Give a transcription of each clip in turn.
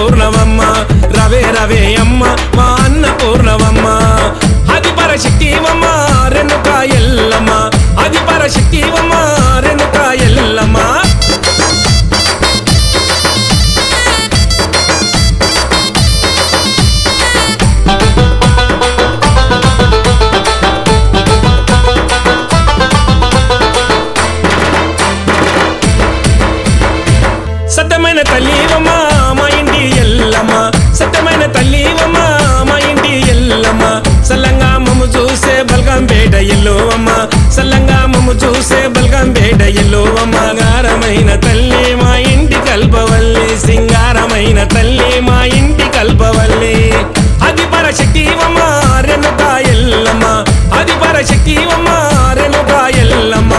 పూర్ణవమ్మ రవే రవే అమ్మ మా అన్న పూర్ణవమ్మ అది పరశక్తివమ్మ రెనుక ఎల్లమ్మ అది పరశక్తివమ్మ రెనుక ఎల్లమ్మ సత్యమైన తల్లివమ్మ మా ఇంటి ఎల్లమ్మ సత్యమైన తల్లివమ్మ మా ఇంటి ఎల్లమ్మ సల్లంగా మమ్ము చూసే బల్గం పేట ఎల్లోవమ్మ సల్లంగా మమ్ము చూసే బల్గం పేట ఎల్లోవమ్మ గారమైన తల్లి మా ఇంటి కల్పవల్లి సింగారమైన తల్లి మా ఇంటి కల్పవల్లి అది పరశక్తివమ్మ రెనుక ఎల్లమ్మ అది పరశక్తివమ్మ రెనుక ఎల్లమ్మ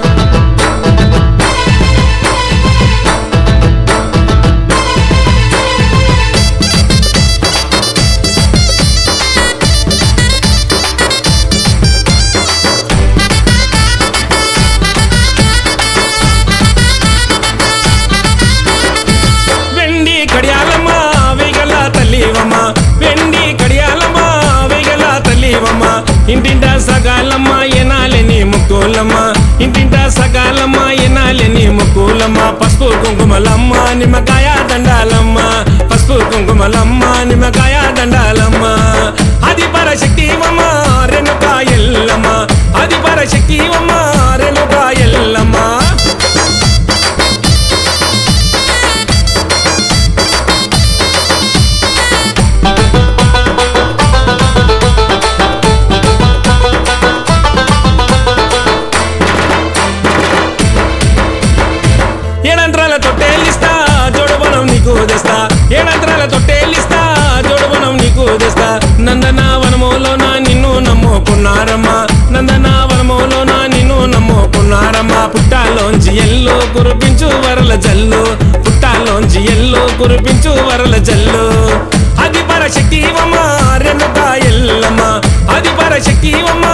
వెండి కడియాలమ్మ వేగల తల్లివమ్మ వెండి కడియాలమ్మ వేగల తల్లివమ్మ ఇంటింట సగాలమ్మ ఎనాలని ముక్కులమ్మ ఇంటింట సగాలమ్మ ఎనాలని ముక్కులమ్మ పసుపు కుంకుమలమ్మ నిమ్మకాయ దండాలమ్మ పసుపు కుంకుమలమ్మ నిమ్మకాయ దండాలమ్మ అది పరశక్తివమ్మ రెనుక ఎల్లమ్మ అది పరశక్తివమ్మ రెనుక ఎల్లమ్మ ఏడంత్రాల తొట్టేలిస్తా జోడుబనం నీకు తెస్తా ఏడంత్రాల తొట్టేలిస్తా జోడుబనం నీకు తెస్తా నందన వనములోన నిన్ను నమ్ముకున్నారమ్మా నందన వనములోన నిన్ను నమ్ముకున్నారమ్మా పుట్టాలోంచి ఎల్లు కురిపించు వరల జల్లు పుట్టాలోంచి ఎల్లు కురిపించు వరల జల్లు అది పరశక్తివమ్మ రెనుక ఎల్లమ్మ అది పరశక్తివమ్మ